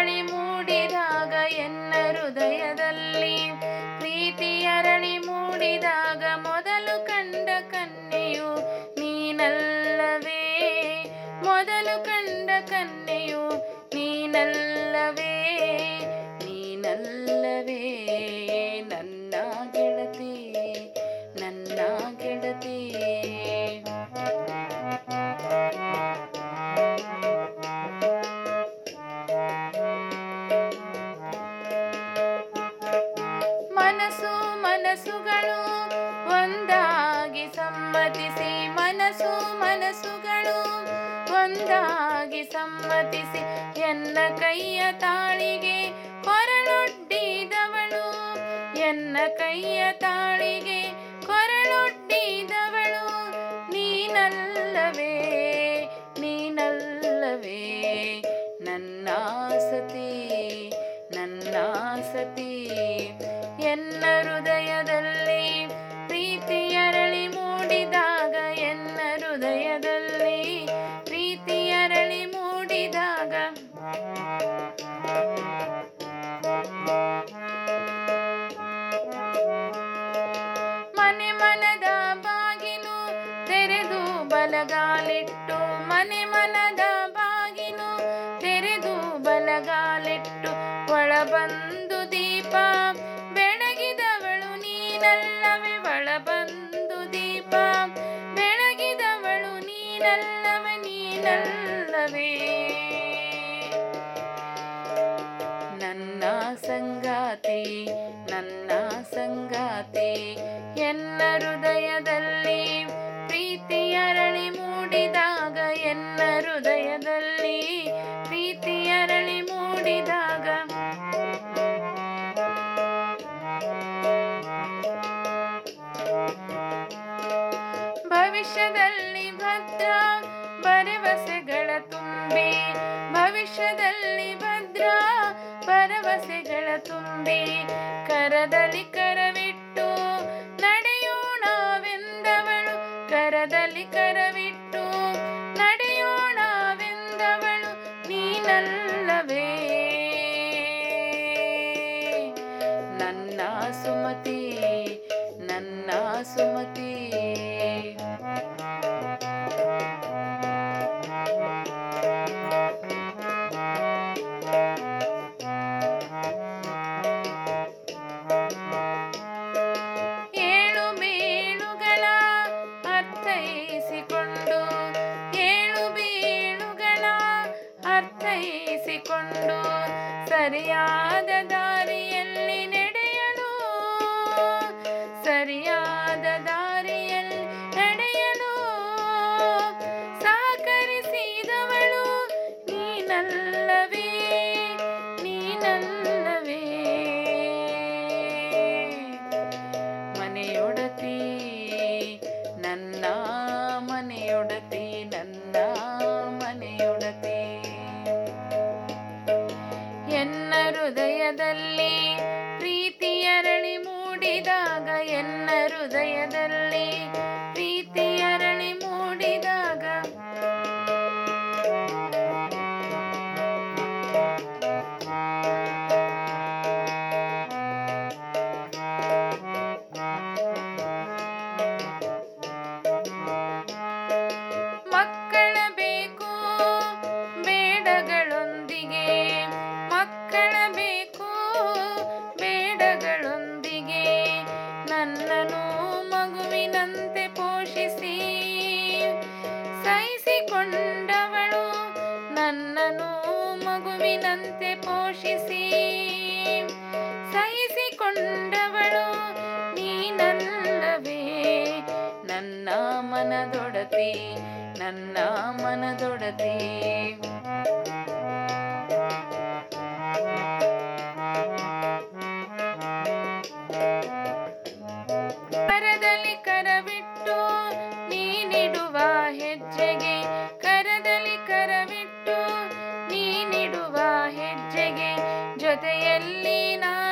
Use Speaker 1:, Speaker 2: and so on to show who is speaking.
Speaker 1: ಅರಳಿ ಮೂಡಿದಾಗ ಎನ್ನ ಹೃದಯದಲ್ಲಿ ಪ್ರೀತಿ ಅರಳಿ ಮೂಡಿದಾಗ ಮೊದಲು ಕಂಡ ಕನ್ಯೆಯು ನೀನಲ್ಲವೇ ಮೊದಲು ಕಂಡ ಕನ್ಯೆಯು ನೀನಲ್ಲವೇ ನೀನಲ್ಲವೇ ನನ್ನ ಗೆಳತಿ ನನ್ನ ಗೆಳತಿ ಮನಸ್ಸು ಮನಸ್ಸುಗಳು ಒಂದಾಗಿ ಸಮ್ಮತಿಸಿ ಮನಸ್ಸು ಮನಸ್ಸುಗಳು ಒಂದಾಗಿ ಸಮ್ಮತಿಸಿ ಎನ್ನ ಕೈಯ ತಾಳಿಗೆ ಕೊರಳೊಡ್ಡಿದವಳು ಎನ್ನ ಕೈಯ ತಾಳಿಗೆ ಕೊರಳೊಡ್ಡಿದವಳು ನೀನಲ್ಲವೇ ನೀನಲ್ಲವೇ ನನ್ನ ಸತಿ ನನ್ನ ಸತಿ ಎನ್ನ ಹೃದಯದಲ್ಲಿ ಪ್ರೀತಿ ಅರಳಿ ಮೂಡಿದಾಗ ಎನ್ನ ಹೃದಯದಲ್ಲಿ ಪ್ರೀತಿ ಅರಳಿ ಮೂಡಿದಾಗ ಮನೆ ಮನದ ಬಾಗಿಲು ತೆರೆದು ಬಲಗಾಲಿಟ್ಟು ಮನೆ ಮನದ ಬಾಗಿಲು ತೆರೆದು ಬಲಗಾಲಿಟ್ಟು ಒಳಬಂದು ದೀಪ ಬೆಳಗಿದವಳು ನೀನಲ್ಲವೇ ಒಳಬಂದು ದೀಪ ಬೆಳಗಿದವಳು ನೀನಲ್ಲವೇ ನೀನಲ್ಲವೇ ನನ್ನ ಸಂಗಾತಿ ನನ್ನ ಸಂಗಾತಿ ಎನ್ನ ಹೃದಯದಲ್ಲಿ ಪ್ರೀತಿ ಅರಳಿ ಮೂಡಿದಾಗ ಎನ್ನ ಹೃದಯದಲ್ಲಿ ಪ್ರೀತಿ ಅರಳಿ ಮೂಡಿದಾಗ ಭವಿಷ್ಯದಲ್ಲಿ ಭದ್ರ ಭರವಸೆಗಳ ತುಂಬಿ ಭವಿಷ್ಯದಲ್ಲಿ ಭದ್ರ ಭರವಸೆಗಳ ತುಂಬಿ ಕರದಲ್ಲಿ ಕರವಿಟ್ಟು ನಡೆಯೋಣವೆಂದವಳು ಕರದಲ್ಲಿ ಕರವಿಟ್ಟು ನಡೆಯೋಣವೆಂದವಳು ನೀನಲ್ಲವೇ ನನ್ನ ಸುಮತಿ ನನ್ನ ಸುಮತಿ ಏಳು ಬೀಳುಗಳ ಅರ್ಥೈಸಿಕೊಂಡು ಏಳು ಬೀಳುಗಳ ಅರ್ಥೈಸಿಕೊಂಡು ಸರಿಯಾದ ದಾರಿಯಲ್ಲಿ ನಡೆಯಲು ಸರಿಯಾದ ದಾರಿಯಲ್ಲಿ ನಡೆಯಲು ಸಹಕರಿಸಿದವಳು ನೀನಲ್ಲವೇ ನೀನಲ್ಲವೇ ಮನೆಯೊಡತಿ ನನ್ನ ಮನೆಯೊಡತಿ ನನ್ನ ಮನೆಯೊಡತಿ ಎನ್ನ ಹೃದಯದಲ್ಲಿ ಪ್ರೀತಿ ಅರಳಿ ಮೂಡಿದಾಗ ಎನ್ನ ಹೃದಯದಲ್ಲಿ ಪ್ರೀತಿ ಅರಳಿ ಮೂಡಿದಾಗ ಮಕ್ಕಳ ಬೇಕು ಬೇಡಗಳೊಂದಿಗೆ ಮಕ್ಕಳ ಬೇಕು ಬೇಡಗಳೊಂದಿಗೆ ನನ್ನನ್ನು ಮಗುವಿನಂತೆ ಪೋಷಿಸಿ ಸಹಿಸಿಕೊಂಡವಳು ನನ್ನನ್ನು ಮಗುವಿನಂತೆ ಪೋಷಿಸಿ ಸಹಿಸಿಕೊಂಡವಳು ನೀನಲ್ಲವೇ ನನ್ನ ಮನದೊಡತಿ ನನ್ನ ಮನದೊಡತಿ ಕರದಲ್ಲಿ ಕರವಿಟ್ಟು ನೀನಿಡುವ ಹೆಜ್ಜೆಗೆ ಕರದಲ್ಲಿ ಕರವಿಟ್ಟು ನೀನಿಡುವ ಹೆಜ್ಜೆಗೆ ಜೊತೆಯಲ್ಲಿ ನಾನು